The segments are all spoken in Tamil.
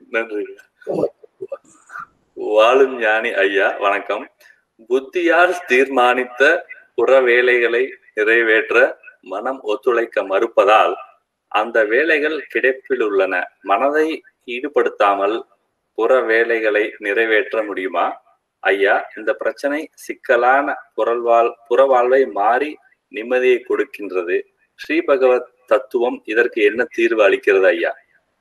நன்றி வாழும் ஞானி ஐயா வணக்கம் புத்தியால் தீர்மானித்த புற வேலைகளை நிறைவேற்ற மனம் ஒத்துழைக்க மறுப்பதால் அந்த வேலைகள் கிடைப்பில் உள்ளன மனதை ஈடுபடுத்தாமல் புற வேலைகளை நிறைவேற்ற முடியுமா ஐயா இந்த பிரச்சனை சிக்கலான புறல்வாழ் புறவாழ்வை மாறி நிம்மதியை கொடுக்கின்றது ஸ்ரீ பகவத் தத்துவம் இதற்கு என்ன தீர்வு அளிக்கிறது ஐயா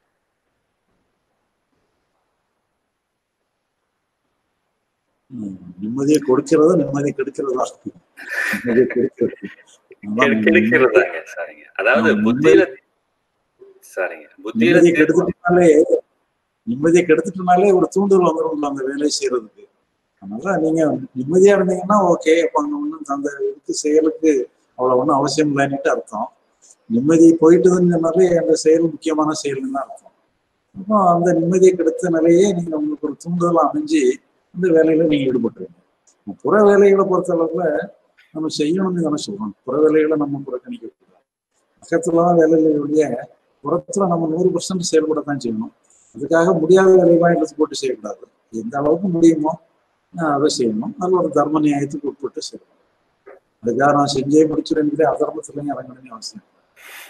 ம், நிம்மதியை கொடுக்கிறதா நிம்மதியை கெடுக்கிறதா நிம்மதியை கெடுக்கிறது அதான் கெடு- கெடுக்கிறதாங்க சரிங்க அதாவது ஆமா, புத்தியில சரிங்க புத்தியில நிம்மதியை தீர்வு- கெடுத்துட்டனாலே நிம்மதியை கெடுத்துட்டனாலே ஒரு தூண்டுதல் வந்துடும் அந்த வேலையை செய்யறதுக்கு அதனால நீங்க நிம்மதியா இருந்தீங்கன்னா ஓகே அப்ப அங்க ஒண்ணும் அந்த இதுக்கு செயலுக்கு அவ்வளவு ஒன்றும் அவசியம் இல்லைன்னுட்டு அர்த்தம் நிம்மதி போயிட்டுதுன்னு சொன்னாலே அந்த செயல் முக்கியமான செயல்னு தான் அர்த்தம் அப்போ அந்த நிம்மதியை கெடுத்த நிலையே நீங்க உங்களுக்கு ஒரு தூண்டுதல் அமைஞ்சு அந்த வேலையில நீங்க ஈடுபட்டுருவீங்க புற வேலைகளை பொறுத்த அளவுல நம்ம செய்யணும்னு தானே சொல்றோம் புற வேலைகளை நம்ம புறக்கணிக்க கூடாது பக்கத்துல தான் வேலையில ஒழிய புறத்துல நம்ம நூறு பர்சன்ட் செயல்படத்தான் செய்யணும் அதுக்காக முடியாத வேலையெல்லாம் எடுத்து போட்டு செய்யக்கூடாது எந்த அளவுக்கு முடியுமோ ஆஹ் அதை செய்யணும் நல்ல ஒரு தர்ம நியாயத்துக்கு உட்பட்டு செய்யணும் அதுக்காக நான் செஞ்சே முடிச்சிருந்தே அதர்மத்துலையும் இறங்கணும்னு அவசியம் இல்லை.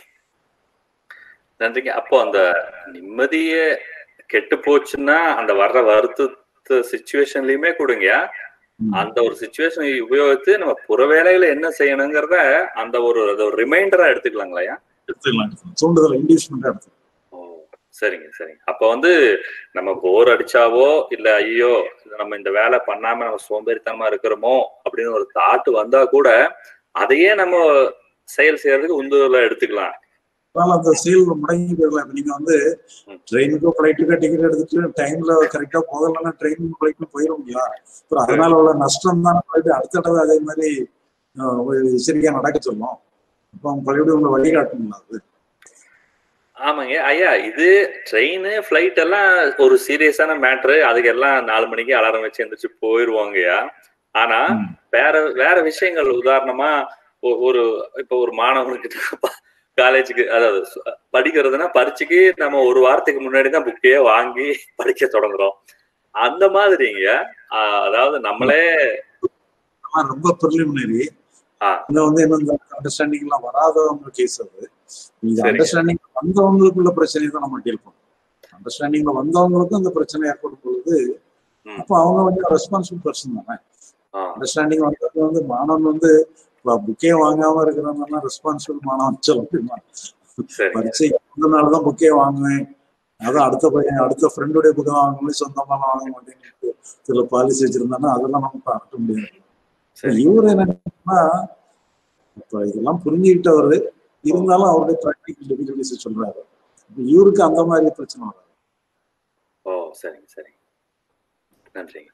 நன்றிங்க அப்போ அந்த நிம்மதியே கெட்டு போச்சுன்னா அந்த வர்ற வருத்த சுச்சுவேஷன்லயுமே கொடுங்க ம். அந்த ஒரு சுச்சுவேஷனை உபயோகித்து நம்ம புற வேலைகளை என்ன செய்யணுங்கிறத அந்த ஒரு அது ஒரு ரிமைண்டரா எடுத்துக்கலாங்களா எடுத்துக்கலாம் எடுத்துக்கலாம். தூண்டுதல் இண்டிவிஜுவலாக எடுத்துக்கலாம் ஓ சரிங்க சரிங்க அப்ப வந்து நம்ம போர் அடிச்சாவோ இல்ல ஐயோ இது நம்ம இந்த வேலை பண்ணாம நம்ம சோம்பேறித்தனமா இருக்கிறோமோ அப்படின்னு ஒரு தாட்டு வந்தா கூட அதையே நம்ம செயல் செய்யறதுக்கு உந்துதலா எடுத்துக்கலாம் அதனால அந்த செயல் முடங்கி போயிடலாம் இப்ப நீங்க வந்து ம். ட்ரெயினுக்கோ ஃபிளைட்டுக்கோ டிக்கெட் எடுத்துட்டு டைம்ல கரெக்டா போகலன்னா ட்ரெயின் ஃபிளைட்டும் போயிட முடியும் அப்புறம் அதனால உள்ள நஷ்டம் தான் போயிட்டு அடுத்த தடவை அதே மாதிரி ஆஹ், ஒரு சரியா நடக்க சொல்லும் அப்போ அவங்க மறுபடியும் உங்களை வழிகாட்டணும் அது ஆமாங்க ஐயா இது ட்ரெயின் ஃபிளைட் எல்லாம் ஒரு சீரியஸான மேட்ரு அதுக்கு எல்லாம் நாலு மணிக்கு அலாரம் வச்சு எந்திரிச்சு போயிருவாங்கய்யா ஆனா ம். வேற வேற விஷயங்கள் உதாரணமா ஒ- ஒரு இப்ப ஒரு மாணவனுக்கு காலேஜுக்கு அதாவது சு- படிக்கிறதுனா பரீட்சைக்கு நம்ம ஒரு வாரத்துக்கு முன்னாடி தான் புக்கையே வாங்கி படிக்க தொடங்குறோம் அந்த மாதிரிங்க ஆஹ் அதாவது நம்மளே ஆனா ரொம்ப ப்ரிலிமினரி ஆ. இங்க வந்து என்ன இந்த அண்டர்ஸ்டாண்டிங் எல்லாம் வராதவங்க கேஸ் அது இந்த சரிங்க. அண்டர்ஸ்டாண்டிங் வந்தவங்களுக்குள்ள பிரச்சனையை தான் நம்ம டீல் பண்ணணும் அண்டர்ஸ்டாண்டிங்ல வந்தவங்களுக்கும் இந்த பிரச்சனை ஏற்படும் பொழுது ம். அப்போ அவங்க வந்து ரெஸ்பான்சிபிள் பர்சன் தானே ஆஹ் அண்டர்ஸ்டாண்டிங் வந்தது வந்து மாணவன் வந்து புக்கே வாங்காம இருக்கிறவங்க ரெஸ்பான்சிபிள் மாணவன் சொல்ல முடியுமா சரிங்க பரீட்சை வந்தனாலதான் புக்கே வாங்குவேன் அதான் அடுத்த பையன் அடுத்த ஃப்ரெண்டுடைய புக்கை வாங்கணும் சொந்தமான வாங்க மாட்டேன்னு சில பாலிசி வச்சிருந்தாங்கன்னா அதெல்லாம் நம்ம பார்க்க முடியாது சரி இவர் என்னன்னா இப்ப இதெல்லாம் புரிஞ்சுக்கிட்டவர் இருந்தாலும் அவருடைய ப்ராக்டிக்கல் டிஃபிகல்டிஸ் சொல்றாரு இப்ப இவருக்கு அந்த மாதிரி பிரச்சனை வராது ஓ சரிங்க சரிங்க நன்றிங்க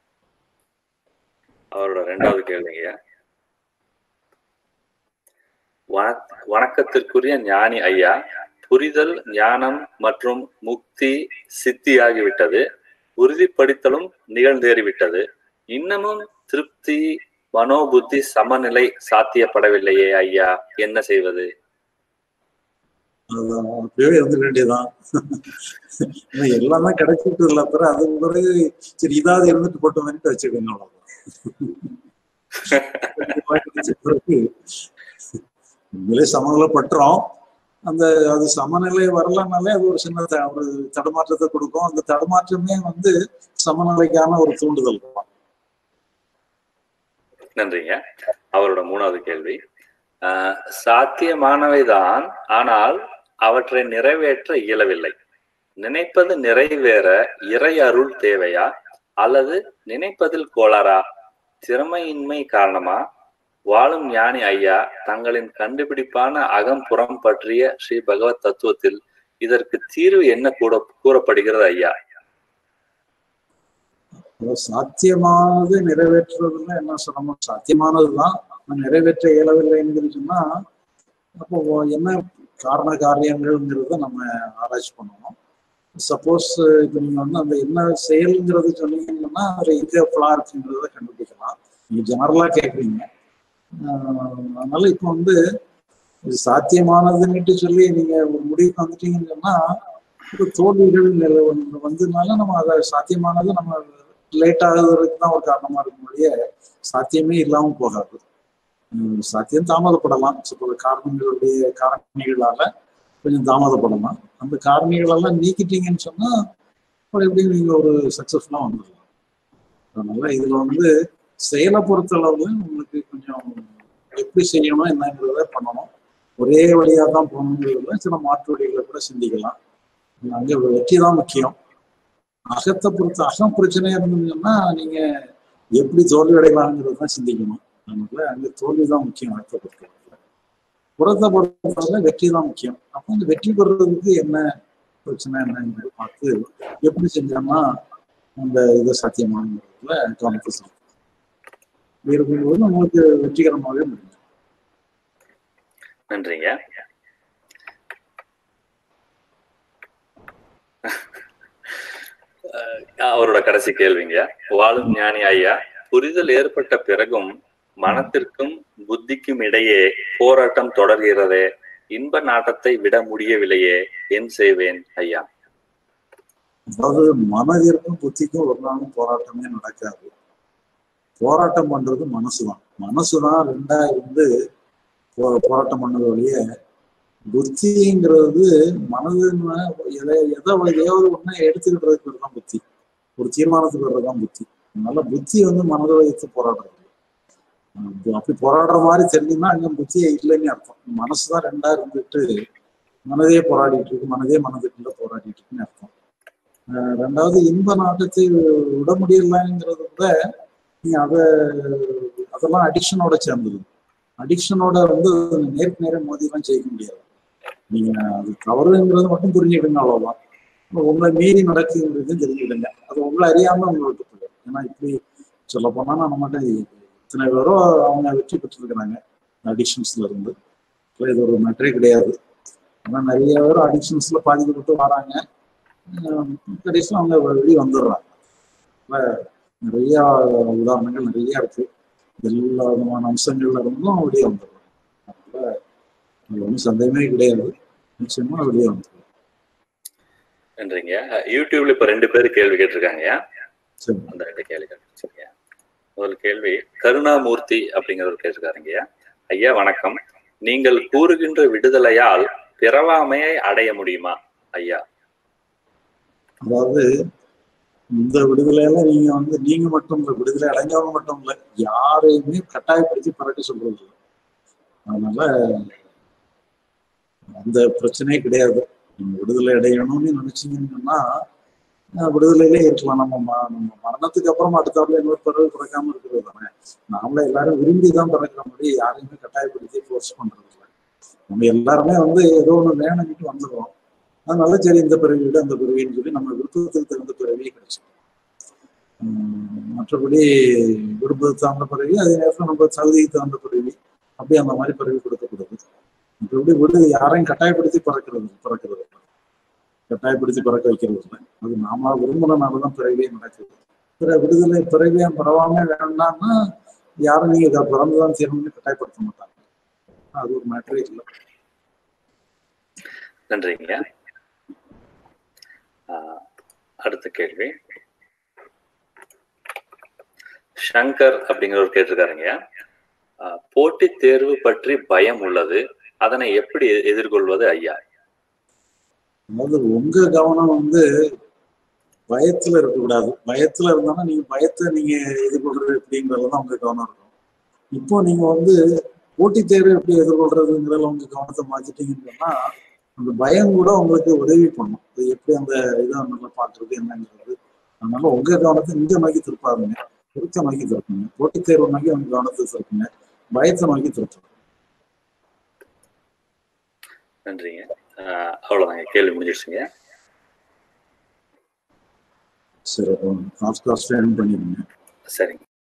அவரோட ரெண்டாவது கேள்விங்க வணக்- வணக்கத்திற்குரிய ஞானி ஐயா புரிதல் ஞானம் மற்றும் முக்தி சித்தியாகிவிட்டது உறுதிப்படுத்தலும் நிகழ்ந்தேறிவிட்டது இன்னமும் திருப்தி மனோபுத்தி சமநிலை சாத்தியப்படவில்லையே ஐயா என்ன செய்வது அதான் அப்படியே இருந்துக்க வேண்டியதுதான் ஏன்னா எல்லாமே கிடைச்சிட்டு இல்ல பிறகு அது பிறகு சரி இதாவது இருந்துட்டு போட்டோம்னு வச்சுக்கோங்க அவ்வளவுதான் பிறகு உண்மையிலே சமநிலைப்பட்டுறோம் அந்த அது சமநிலை வரலனாலே அது ஒரு சின்ன த- ஒரு தடுமாற்றத்தை கொடுக்கும் அந்த தடுமாற்றமே வந்து சமநிலைக்கான ஒரு தூண்டுதல் தான் நன்றிங்க அவரோட மூணாவது கேள்வி ஆஹ் சாத்தியமானவைதான் ஆனால் அவற்றை நிறைவேற்ற இயலவில்லை நினைப்பது நிறைவேற இறை அருள் தேவையா அல்லது நினைப்பதில் கோளாறா திறமையின்மை காரணமா வாழும் ஞானி ஐயா தங்களின் கண்டுபிடிப்பான அகம் புறம் பற்றிய ஸ்ரீ பகவத் தத்துவத்தில் இதற்கு தீர்வு என்ன கூட கூறப்படுகிறது ஐயா அதாவது சாத்தியமானது நிறைவேற்றுறதுல என்ன சொல்லணும் சாத்தியமானதுதான் ஆனா நிறைவேற்ற இயலவில்லைன்னு சொன்னா அப்போ என்ன காரண காரியங்கள்ங்கிறத நம்ம ஆராய்ச்சி பண்ணணும் சப்போஸ் இப்போ நீங்க வந்து அந்த என்ன செயல்ங்கிறது சொன்னீங்கன்னா அதுல எங்க ஃபிளா இருக்குங்கிறத கண்டுபிடிக்கலாம் நீங்க ஜெனரலா கேட்குறீங்க அதனால இப்போ வந்து இது சாத்தியமானதுன்னுட்டு சொல்லி நீங்க ஒரு முடிவுக்கு வந்துட்டீங்கன்னு சொன்னா ஒரு தோல்விகள் நில வந்து- வந்ததுனால நம்ம அதை சாத்தியமானது நம்ம லேட் ஆகுறதுக்கு தான் ஒரு காரணமா இருக்கும் ஒழிய சாத்தியமே இல்லாம போகாது உம் சாத்தியம் தாமதப்படலாம் சில காரணங்களுடைய காரணிகளால கொஞ்சம் தாமதப்படலாம் அந்த காரணிகளெல்லாம் நீக்கிட்டீங்கன்னு சொன்னா அப்புறம் எப்படி நீங்க ஒரு சக்சஸ்ஃபுல்லா வந்துடலாம் அதனால இதுல வந்து செயலை பொறுத்தளவு உங்களுக்கு கொஞ்சம் எப்படி செய்யணும் என்னங்கிறத பண்ணணும் ஒரே வழியா தான் போகணுங்கிறதுல சில மாற்று வழிகளை கூட சிந்திக்கலாம் அங்க வெற்றி தான் முக்கியம் அகத்தை பொறுத்த அகம் பிரச்சனையா இருந்ததுன்னா நீங்க எப்படி தோல்வி அடையலாங்கிறது தான் சிந்திக்கணும் அதனால அங்க தோல்வி தான் முக்கியம் அகத்தை பொறுத்தவரை புறத்தை பொறுத்தவரை வெற்றி தான் முக்கியம் அப்போ அந்த வெற்றி பெறுறதுக்கு என்ன பிரச்சனை என்னங்கிறத பார்த்து எப்படி செஞ்சோம்னா அந்த இது சாத்தியமானதுல கவனத்தை செலுத்தணும். இப்படி இருக்கும்போது நம்மளுக்கு வெற்றிகரமாகவே முடியும் நன்றிங்க அஹ் அவரோட கடைசி கேள்விங்க வாழும் ஞானி ஐயா புரிதல் ஏற்பட்ட பிறகும் மனத்திற்கும் புத்திக்கும் இடையே போராட்டம் தொடர்கிறதே இன்ப நாட்டத்தை விட முடியவில்லையே என் செய்வேன் ஐயா அதாவது மனதிற்கும் புத்திக்கும் ஒரு நாளும் போராட்டமே நடக்காது போராட்டம் பண்றது மனசுதான் மனசுதான் ரெண்டா இருந்து போ- போராட்டம் பண்ணது வழிய புத்திங்கிறது மனது எதை எதை எதையாவது ஒண்ணு எடுத்துக்கிட்டதுக்கு பேர் தான் புத்தி ஒரு தீர்மானத்துக்கு பேர் தான் புத்தி அதனால புத்தி வந்து மனதை வைத்து போராடுறது அஹ் அப்படி போராடுற மாதிரி தெரிஞ்சுன்னா அங்க புத்தியே இல்லைன்னு அர்த்தம் மனசுதான் ரெண்டா இருந்துட்டு மனதே போராடிட்டு இருக்கு மனதே மனதுக்குள்ள போராடிட்டு இருக்குன்னு அர்த்தம் அஹ் ரெண்டாவது இன்ப நாட்டத்தை விட முடியலங்கிறத விட நீங்க அத அதெல்லாம் அடிக்ஷனோட சேர்ந்தது அடிக்ஷனோட வந்து நேருக்கு நேரம் மோதிலாம் ஜெயிக்க முடியாது நீங்க அது தவறுங்கிறது மட்டும் புரிஞ்சுக்கிடுங்க அவ்வளவுதான் உங்களை மீறி நடக்குங்கிறதையும் தெரிஞ்சுக்கிடுங்க அது உங்களை அறியாம உங்களை விட்டு போயிடும் ஏன்னா இப்படி சொல்ல போனா நம்மகிட்ட இத்தனை பேரோ அவங்க வெற்றி பெற்றிருக்கிறாங்க அடிக்ஷன்ஸ்ல இருந்து இப்ப இது ஒரு மேட்டரே கிடையாது ஆனா நிறைய பேர் அடிக்ஷன்ஸ்ல பாதிக்கப்பட்டு வராங்க கடைசியில் அவங்க வெளியே வந்துடுறாங்க அப்ப நிறைய உதாரணங்கள் நிறைய இருக்கு எல்லா விதமான அம்சங்கள்ல இருந்தும் வெளியே வந்துடுறாங்க அதனால அதுல ஒன்றும் சந்தேகமே கிடையாது நிச்சயமா வெளியே வந்துடுறாங்க நன்றிங்க யூடியூப்ல இப்ப ரெண்டு பேர் கேள்வி கேட்டிருக்காங்க சரி அந்த ரெண்டு கேள்வி கேட்டிருக்கீங்க முதல் கேள்வி கருணாமூர்த்தி அப்படிங்கிறவர் கேட்டிருக்காருங்க ஐயா வணக்கம் நீங்கள் கூறுகின்ற விடுதலையால் பிறவாமையை அடைய முடியுமா ஐயா அதாவது இந்த விடுதலையெல்லாம் நீங்க வந்து நீங்க மட்டும் இல்ல விடுதலை அடைஞ்சவங்க மட்டும் இல்ல யாரையுமே கட்டாயப்படுத்தி பறக்க சொல்றது இல்லை அதனால அந்த பிரச்சனையே கிடையாது நீங்க விடுதலை அடையணும்னு நினைச்சீங்கன்னு சொன்னா அஹ் விடுதலையிலே இருக்கலாம் நம்ம ம- நம்ம மரணத்துக்கு அப்புறம் அடுத்தாப்புல இன்னொரு பிறகு பிறக்காம இருக்கிறது தானே நாமளே எல்லாரும் விரும்பி தான் பிறக்கிற மாதிரி யாரையுமே கட்டாயப்படுத்தி ஃபோர்ஸ் பண்றது இல்லை நம்ம எல்லாருமே வந்து ஏதோ ஒண்ணு வேணும்னுட்டு வந்துடுறோம் அதனால சரி இந்த பிறவி விட அந்த பிறவின்னு சொல்லி நம்ம விருப்பத்துக்கு தகுந்த பிறவியே கிடைச்சிடும் உம் மற்றபடி விருப்பத்துக்கு தகுந்த பிறவி அதே நேரத்தில் நம்ம தகுதிக்கு தகுந்த பிறவி அப்படி அந்த மாதிரி பிறவி கொடுக்கப்படுது மற்றபடி விடு யாரையும் கட்டாயப்படுத்தி பிறக்கிறது பிறக்கிறது இல்லை. கட்டாயப்படுத்தி பிறக்க வைக்கிறது இல்லை அது நாம விரும்பினால தான் பிறவியே நடக்குது பிற விடுதலை பிறவியா பரவாம வேண்டாம்னா யாரும் நீங்க இதை பிறந்துதான் தீரணும்னு கட்டாயப்படுத்த மாட்டாங்க அது ஒரு மேட்டரே இல்லை நன்றிங்க ஆஹ் அடுத்த கேள்வி சங்கர் அப்படிங்கிறவர் கேட்டிருக்காருங்க ஆஹ் போட்டித் தேர்வு பற்றி பயம் உள்ளது அதனை எப்படி எ- எதிர்கொள்வது ஐயா அதாவது உங்க கவனம் வந்து பயத்துல இருக்கக்கூடாது பயத்துல இருந்தாலும் நீங்க பயத்தை நீங்க எதிர்கொள்றது எப்படிங்கிறதுல தான் உங்க கவனம் இருக்கும் இப்போ நீங்க வந்து போட்டித் தேர்வு எப்படி எதிர்கொள்றதுங்கிறதுல உங்க கவனத்தை மாத்திட்டீங்கன்னு சொன்னா அந்த பயம் கூட உங்களுக்கு உதவி பண்ணும் அது எப்படி அந்த இதை நல்லா பாக்குறது என்னங்கிறது அதனால உங்க கவனத்தை இங்க நோக்கி திருப்பாருங்க திருத்த நோக்கி திருப்புங்க போட்டித் தேர்வு நோக்கி உங்க கவனத்தை திருப்புங்க பயத்தை நோக்கி திருப்புங்க நன்றிங்க ஆஹ் அவ்வளவுதாங்க கேள்வி முடிஞ்சிருச்சுங்க சரி காஸ்ட் காஸ்ட் பண்ணிடுங்க சரிங்க